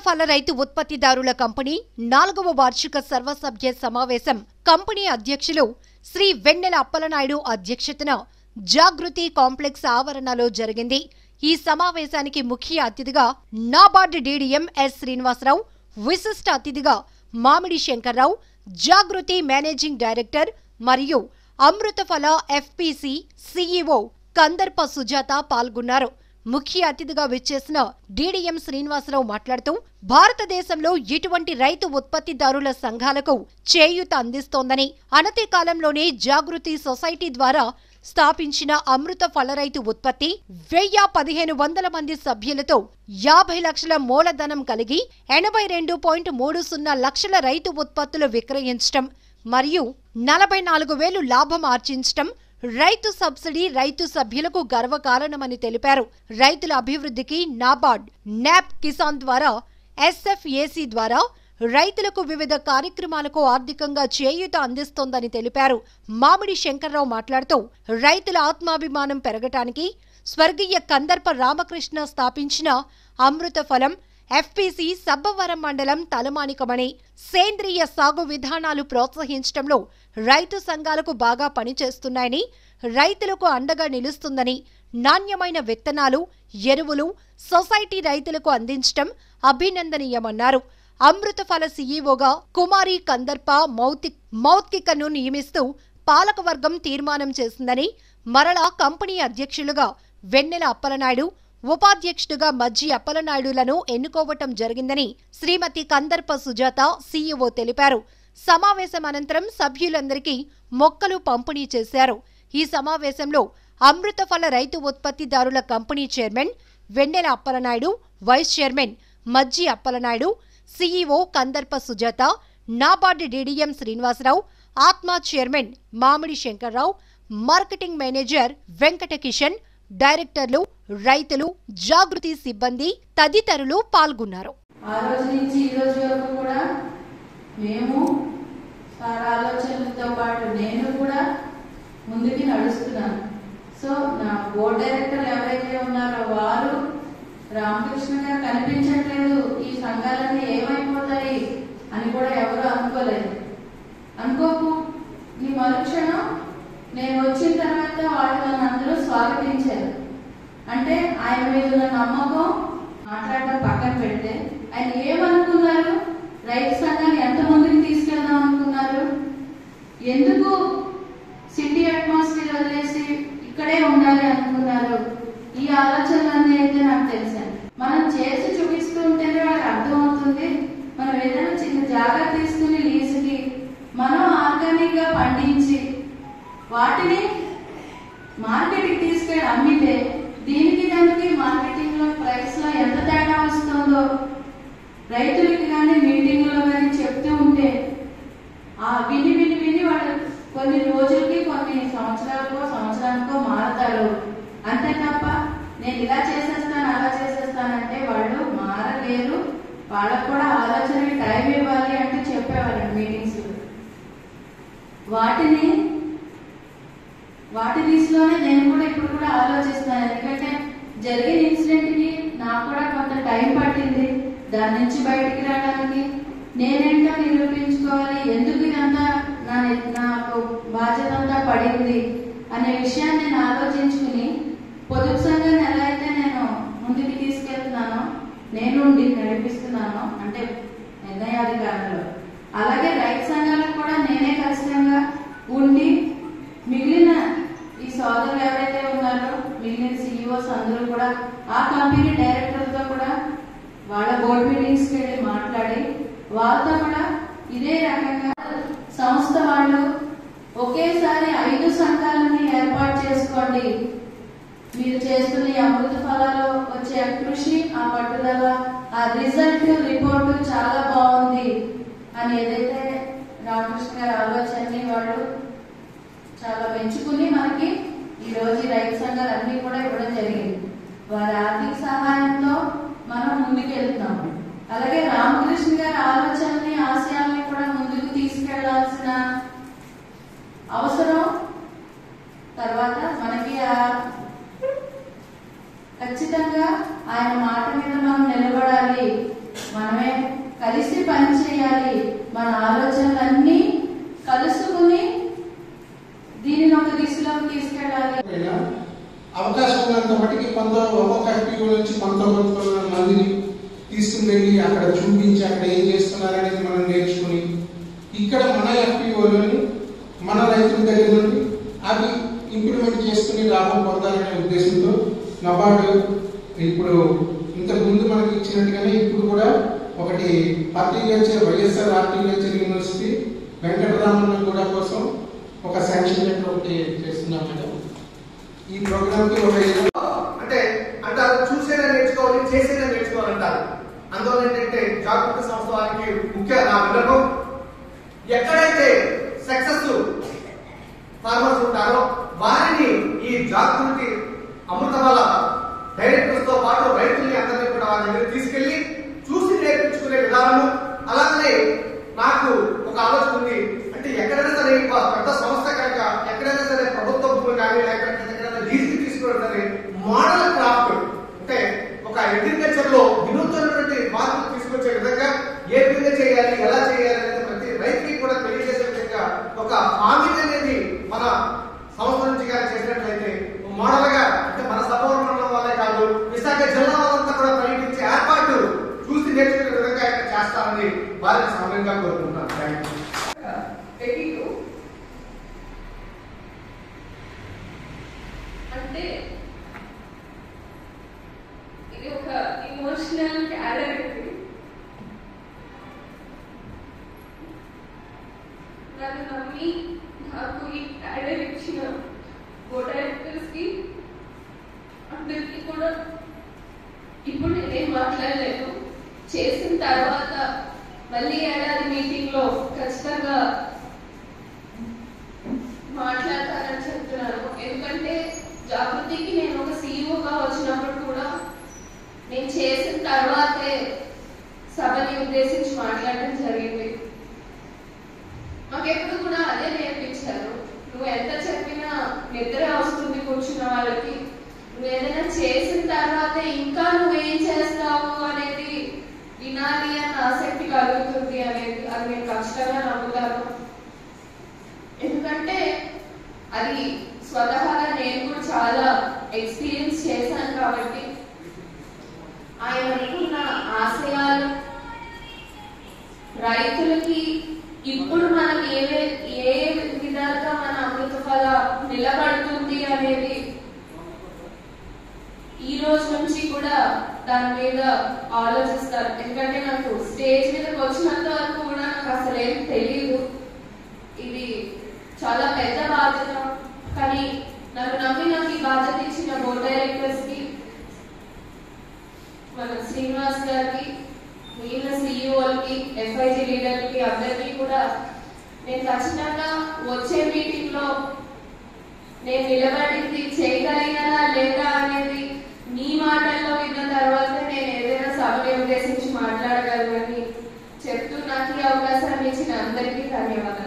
ఫల రైతు ఉత్పత్తిదారుల కంపెనీ నాలుగవ వార్షిక సర్వసభ్య సమావేశం కంపెనీ అధ్యక్షులు శ్రీ వెన్నెల అప్పలనాయుడు అధ్యక్షతన జాగృతి కాంప్లెక్స్ ఆవరణలో జరిగింది ఈ సమావేశానికి ముఖ్య అతిథిగా నాబార్డు డీడీఎం ఎస్ శ్రీనివాసరావు విశిష్ట అతిథిగా మామిడి శంకర్రావు జాగృతి మేనేజింగ్ డైరెక్టర్ మరియు అమృతఫల ఎఫ్పిసి సిఇఓ కందర్ప సుజాత పాల్గొన్నారు ముఖ్య అతిథిగా విచ్చేసిన డీడీఎం శ్రీనివాసరావు మాట్లాడుతూ భారతదేశంలో ఇటువంటి రైతు ఉత్పత్తిదారుల సంఘాలకు చేయూత అందిస్తోందని అనతి కాలంలోనే జాగృతి సొసైటీ ద్వారా స్థాపించిన అమృత ఫల రైతు ఉత్పత్తి వెయ్యి పదిహేను వందల మంది సభ్యులతో యాభై లక్షల మూలధనం కలిగి ఎనభై రెండు పాయింట్ మూడు సున్నా లక్షల రైతు ఉత్పత్తులు విక్రయించటం మరియు నలభై నాలుగు వేలు లాభం ఆర్జించటం రైతు సబ్సిడీ రైతు సభ్యులకు గర్వకారణమని తెలిపారు రైతుల అభివృద్ధికి నాబార్డ్ నాప్ కిసాన్ ద్వారా ఎస్ఎఫ్ఏసి ద్వారా రైతులకు వివిధ కార్యక్రమాలకు ఆర్థికంగా చేయూత అందిస్తోందని తెలిపారు మామిడి శంకర్రావు మాట్లాడుతూ రైతుల ఆత్మాభిమానం పెరగటానికి స్వర్గీయ కందర్ప రామకృష్ణ స్థాపించిన అమృత ఫలం ఎఫ్పిసి సబ్బవరం మండలం తలమానికమని సేంద్రియ సాగు విధానాలు ప్రోత్సహించడంలో రైతు సంఘాలకు బాగా పనిచేస్తున్నాయని రైతులకు అండగా నిలుస్తుందని నాణ్యమైన విత్తనాలు ఎరువులు సొసైటీ రైతులకు అందించడం అభినందనీయమన్నారు అమృతఫల సీఈఓగా కుమారి కందర్ప మౌతిక్ మౌత్కికను నియమిస్తూ పాలకవర్గం తీర్మానం చేసిందని మరలా కంపెనీ అధ్యక్షులుగా వెన్నెల అప్పలనాయుడు ఉపాధ్యక్షుడిగా మజ్జి అప్పలనాయుడులను ఎన్నుకోవటం జరిగిందని శ్రీమతి కందర్ప సుజాత సీఈఓ తెలిపారు సమావేశం అనంతరం సభ్యులందరికీ మొక్కలు పంపిణీ చేశారు ఈ సమావేశంలో అమృతఫల రైతు ఉత్పత్తిదారుల company chairman Vennela Appalanaidu vice chairman Majji Appalanaidu CEO Kandarpa Sujatha NABARD DDM Srinivasa Rao Atma chairman Mamidi Shankar Rao marketing manager Venkata Kishan డైరెక్టర్లు రైతులు జాగృతి సిబ్బంది తదితరులు పాల్గొన్నారు ఆ రోజు నుంచి ఈ రోజు వరకు కూడా మేము సార్ ఆలోచనలతో పాటు నేను కూడా ముందుకి నడుస్తున్నాను సో నా బోర్డ్ డైరెక్టర్ ఎవరైతే ఉన్నారో వారు రామకృష్ణ గారు కనిపించట్లేదు ఈ సంఘాలన్నీ ఏమైపోతాయి అని కూడా ఎవరు అనుకోలేదు అనుకోకు ఈ మరుక్షణం నేను వచ్చిన తర్వాత వాళ్ళు నన్ను అందరూ స్వాగతించారు అంటే ఆయన మీద ఉన్న నమ్మకం మాట్లాడటం పక్కన పెడితే ఆయన ఏమనుకున్నారు రైతు సంఘాన్ని ఎంత ముందుకు తీసుకెళ్దాం అనుకున్నారు ఎందుకు సిటీ అట్మాస్ఫియర్ వదిలేసి ఇక్కడే ఉండాలి అనుకున్నారు ఈ ఆలోచనలన్నీ అయితే నాకు తెలిసాను మనం చేసి చూపిస్తూ ఉంటేనే వాళ్ళకి అర్థమవుతుంది మనం ఏదైనా చిన్న జాగ్రత్త తీసుకుని లీజుకి మనం ఆర్గానిక్ గా పండించి వాటిని మార్కెట్కి తీసుకెళ్ళి అమ్మితే దీనికి దానికి మార్కెటింగ్ లో ప్రైస్ లో ఎంత తేడా వస్తుందో రైతులకి కానీ మీటింగ్ లో కానీ చెప్తూ ఉంటే ఆ విని విని విని వాళ్ళు కొన్ని రోజులకి కొన్ని సంవత్సరాలకో సంవత్సరానికో మారతారు అంతే తప్ప నేను ఇలా చేసేస్తాను అలా చేసేస్తానంటే వాళ్ళు మారలేరు వాళ్ళకు కూడా ఆలోచనకి టైం ఇవ్వాలి అంటే చెప్పేవాళ్ళు మీటింగ్స్ వాటిని వాటి దిశలోనే నేను కూడా ఇప్పుడు కూడా ఆలోచిస్తున్నాను ఎందుకంటే జరిగిన ఇన్సిడెంట్ కి నాకు కూడా కొంత టైం పట్టింది దాని నుంచి బయటికి రావడానికి నేనేంటో నిరూపించుకోవాలి ఎందుకు ఇదంతా నా నాకు బాధ్యత అంతా పడింది అనే విషయాన్ని నేను ఆలోచించుకుని పొదుపు సంఘాన్ని ఎలా అయితే నేను ముందుకు తీసుకెళ్తున్నానో నేను ఉండి నడిపిస్తున్నానో అంటే నిర్ణయాధికారంలో అలాగే రైతు సంఘాలకు కూడా నేనే ఖచ్చితంగా ఉండి మిగిలిన ఈ సోదరులు ఎవరైతే ఉన్నారో మిగిలిన సిఇఓస్ అందరూ కూడా ఆ కంపెనీ డైరెక్టర్తో కూడా వాళ్ళ బోర్డు మీటింగ్స్కి వెళ్ళి మాట్లాడి వాళ్ళతో కూడా ఇదే రకంగా సంస్థ వాళ్ళు ఒకేసారి ఐదు సంఘాలని ఏర్పాటు చేసుకోండి మీరు చేస్తున్న ఈ అమృత ఫలాలు వచ్చే కృషి ఆ పట్టుదల ఆ రిజల్ట్ రిపోర్ట్ చాలా బాగుంది అని ఏదైతే రామకృష్ణ గారి ఆలోచనని వాళ్ళు చాలా పెంచుకుని మనకి ఈ రోజు ఈ రైతు సంఘాలు అన్ని కూడా ఇవ్వడం జరిగింది వారి ఆర్థిక సహాయంతో మనం ముందుకు వెళ్తున్నాం అలాగే రామకృష్ణ గారి ఆలోచనని ఆశయాల్ని కూడా ముందుకు తీసుకెళ్లాల్సిన అవసరం తర్వాత మనకి ఆ ఖచ్చితంగా ఆయన మాట మీద మనం నిలబడాలి మనమే కలిసి పనిచేయాలి మన ఆలోచనలన్నీ కలుసుకుని దీనిని ఒక దిశలోకి తీసుకెళ్ళాలి పైన అవకాశం ఉన్నంత మటుకి కొంత ఒక్కొక్క ఎఫ్పిఓ నుంచి కొంత కొంత మందిని తీసుకుని వెళ్ళి అక్కడ చూపించి అక్కడ ఏం చేస్తున్నారు అనేది మనం నేర్చుకుని ఇక్కడ మన ఎఫ్పిఓలని మన రైతుల దగ్గర నుండి అవి ఇంప్లిమెంట్ చేసుకుని లాభం పొందాలనే ఉద్దేశంతో నబార్డు ఇప్పుడు ఇంతకు ముందు మనకి ఇచ్చినట్టుగానే ఇప్పుడు కూడా ఒకటి horticulture YSR horticulture university Venkataramanna కూడా కోసం ఒక శాంక్షన్ లెటర్ ఒకటి చేస్తున్నాం మేడం ఈ ప్రోగ్రామ్ కి ఒక ఇరవై అంటే అంటారు చూసేనా నేర్చుకోవాలి చేసేనా నేర్చుకోవాలంటారు అందువల్ల ఏంటంటే జాగృతి సంస్థ వారికి ముఖ్య నా విన్నపం ఎక్కడైతే సక్సెస్ ఫార్మర్స్ ఉంటారో వారిని ఈ జాగృతి అమృతవల డైరెక్టర్స్ తో పాటు రైతుల్ని అందరినీ కూడా వారి దగ్గర తీసుకెళ్లి చూసి నేర్పించుకునే విధానము అలాగనే నాకు ఒక ఆలోచన ఉంది అంటే ఎక్కడైనా సరే ఒక పెద్ద సంస్థ కనుక ఎక్కడైనా సరే ప్రభుత్వ భూములు కానీ లేకపోతే ఎక్కడైనా లీజుకి తీసుకోవడం సరే మోడల్ క్రాఫ్ట్ అంటే ఒక అగ్రికల్చర్ లో వినూత్నమైనటువంటి మార్పులు తీసుకొచ్చే విధంగా ఏ విధంగా చేయాలి ఎలా చేయాలి అనేది ప్రతి రైతుకి కూడా తెలియజేసే విధంగా ఒక ఫార్మింగ్ అనేది మన సంస్థ నుంచి కానీ చేసినట్లయితే మోడల్ గా అంటే మన సభవరం మండలం వాళ్ళే కాదు విశాఖ జిల్లా వాళ్ళంతా కూడా ప్రకటించే ఏర్పాటు చూసి నేర్చుకునే విధంగా ఇక్కడ చేస్తారని వారిని సమయంగా కోరుకుంటున్నాను థ్యాంక్ యూ తెలీదు అంటే ఇది ఒక ఇమోషనల్ క్యారెక్టర్ ఇది నన్ను నమ్మి నాకు ఈ క్యారెక్టర్ ఇచ్చిన కో డైరెక్టర్స్ కి అందరికీ కూడా ఇప్పుడు నేనేం మాట్లాడలేను చేసిన తర్వాత మళ్ళీ ఏడాది మీటింగ్ లో ఖచ్చితంగా మాట్లాడతానని చెప్తున్నాను ఎందుకంటే జాగృతికి నేను ఒక సీఈఓగా వచ్చినప్పుడు కూడా నేను చేసిన తర్వాతే సభని ఉద్దేశించి మాట్లాడడం జరిగింది మాకెప్పుడు కూడా అదే నేర్పించారు నువ్వు ఎంత చెప్పినా నిద్ర వస్తుంది కూర్చున్న వాళ్ళకి నువ్వు ఏదైనా చేసిన తర్వాతే ఇంకా నువ్వేం చేస్తావు అనేది వినాలి అన్న ఆసక్తి కలుగుతుంది అనేది అది నేను ఖచ్చితంగా నమ్ముతాను ఎందుకంటే అది స్వతహాగా నేను కూడా చాలా ఎక్స్పీరియన్స్ చేశాను కాబట్టి ఆయన అనుకున్న ఆశయాలు రైతులకి ఇప్పుడు మనం ఏవే ఏ విధాలుగా మన అమృత ఫల నిలబడుతుంది అనేది ఈ రోజు నుంచి కూడా దాని మీద ఆలోచిస్తారు ఎందుకంటే నాకు స్టేజ్ మీదకి వచ్చినంత వరకు కూడా నాకు అసలు ఏం తెలియదు ఇది చాలా పెద్ద బాధ్యత కానీ నన్ను నమ్మి నాకు ఈ బాధ్యత ఇచ్చిన బోర్డ్ డైరెక్టర్స్ కి మన శ్రీనివాస్ గారికి మిగిలిన సిఇఓలకి ఎఫ్ఐజి లీడర్లకి అందరికీ కూడా నేను ఖచ్చితంగా వచ్చే మీటింగ్ లో నేను నిలబడింది చేయగలిగానా లేదా అనేది మీ మాటల్లో విన్న తర్వాత నేను ఏదైనా సభని ఉద్దేశించి మాట్లాడగలనని చెప్తూ నాకు ఈ అవకాశాన్ని ఇచ్చిన అందరికీ ధన్యవాదాలు